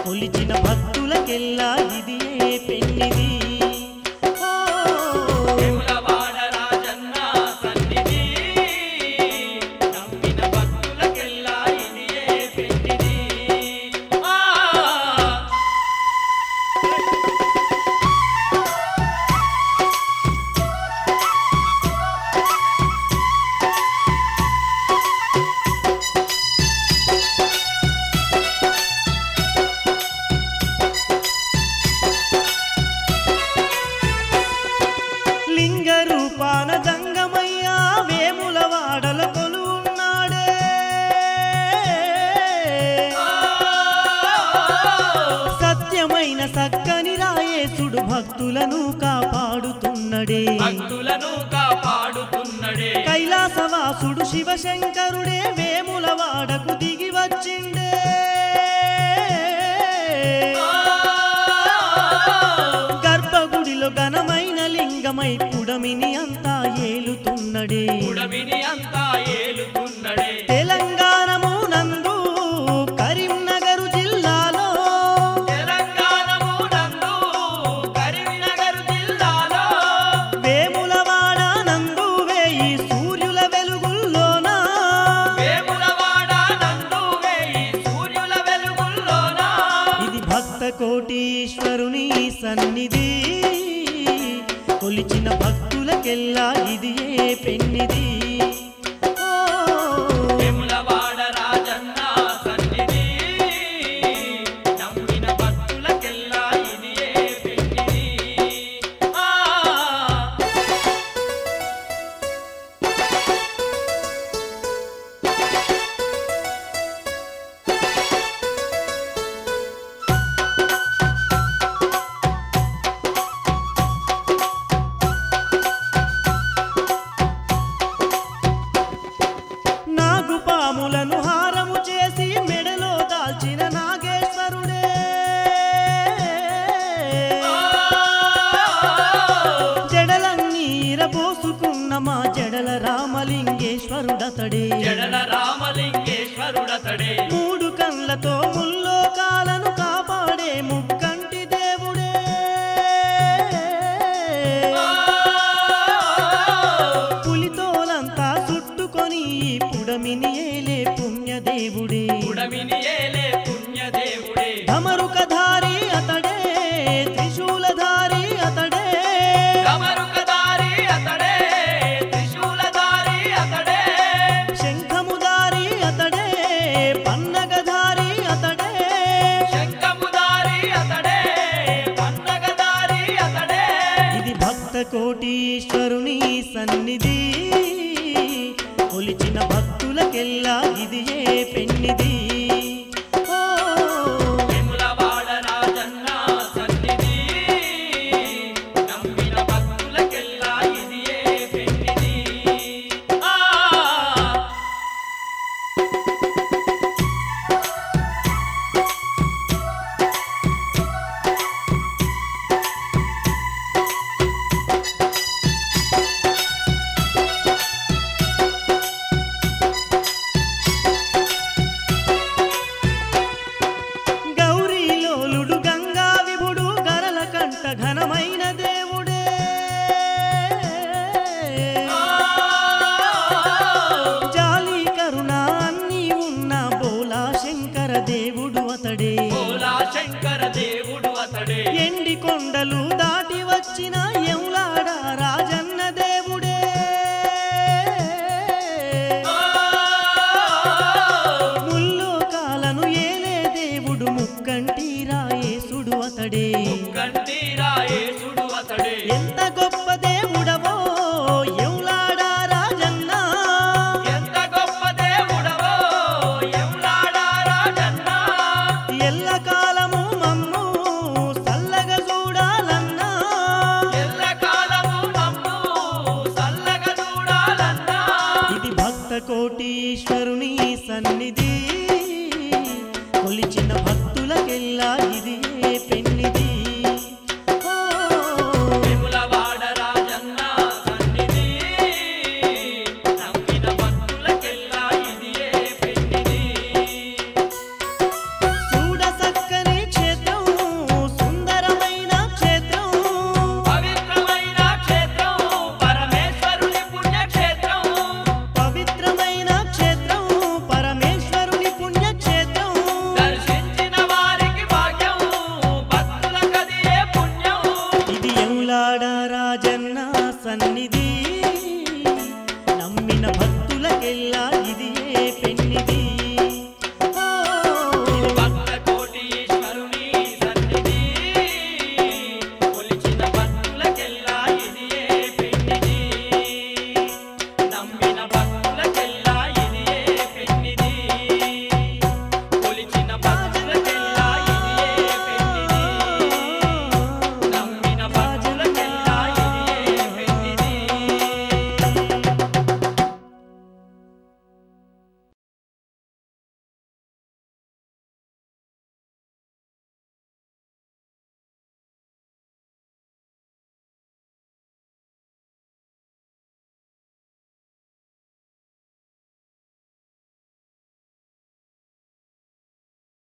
కొలిచిన భక్తులకెల్లా ఇది ఏ పెన్నిది ఓ, వేములవాడ రాజన్న సన్నిధి నమ్మిన భక్తులకెల్లా ఇది ఏ పెన్నిది ఆ లింగ రూపాన జంగమయ్యా వేముల వాడల కొలువున్నాడే సత్యమైన సక్కని రాయేసుడు భక్తులను కాపాడుతున్నడే భక్తులను కాపాడుతున్నడే కైలాసవాసుడు శివశంకరుడే వేముల వాడకు దిగి వచ్చిండే గర్భగుడిలో ఘనమైన లింగమై పుడమిని అంతా ఏలుతున్నడే ఉడమిని అంతా ఏలుతున్నడే తెలంగాణము నందు కరీంనగరు జిల్లాలో తెలంగాణము నందు కరీంనగర్ జిల్లాలో వేములవాడ నందు వేయి సూర్యుల వెలుగుల్లోన వేములవాడ నందు వేయి సూర్యుల వెలుగుల్లోన ఇది భక్త కోటీశ్వరుని సన్నిధి కొలిచిన భక్తులకెల్లా ఇది ఏ పెన్నిది ఓ, వేములవాడ రాజన్న సన్నిధి నమ్మిన భక్తులకెల్లా ఇది ఏ పెన్నిది ఆ నాగుపాములను హారము చేసి మెడలో దాల్చిన నాగేశ్వరుడే జడలన్నీర పోసుకున్న మా జడల రామలింగేశ్వరుడతడే జడల రామలింగేశ్వరుడతడే మూడు కళ్ళతో ముల్లోకాలను కాపాడే ముక్కంటి దేవుడే పులితోలంతా చుట్టుకొని ఈ పుడమిని ఏలే పుణ్యదేవుడే ఉడమిని ఏలే పుణ్యదేవుడే ధమరుకధారి అతడే త్రిశూలధారి అతడే కమరుకదారి అతడే త్రిశూలధారి అతడే శంఖముదారి అతడే పన్నగధారి అతడే శంఖముదారి అతడే పన్నగదారి అతడే ఇది భక్త కోటీశ్వరుని సన్నిధి కొలిచిన భక్తులకెల్లా ఇది ఏ పెన్నిది ఓ, వేములవాడ రాజన్న సన్నిధి నమ్మిన భక్తులకెల్లా ఇది ఏ పెన్నిది ఆ గౌరీలోలుడు గంగా విభుడు గరల కంట ఘనమైన దేవుడే జాలి కరుణ అన్నీ ఉన్న బోలా శంకర దేవుడు అతడే భోలా శంకర దేవుడు అతడే ఎండి కొండలు దాటి వచ్చిన ఎవులాడ రాజన్న దేవుడే ముల్లోకాలను ఏలే దేవుడు ముక్కంటి రాయేసుడు అతడే కంటీరా యేసుడు అతడే ఎంత గొప్ప దేవుడవో ఎవులాడ రాజన్న ఎంత గొప్ప దేవుడవో ఎవలాడా రాజన్న ఎల్ల కాలము మమ్ము చల్లగా చూడాలన్నా ఎల్లకాలము మమ్ము చల్లగా చూడాలన్నా ఇది భక్త కోటీశ్వరుని సన్నిధి కొలిచిన భక్తులకెల్లా ఇది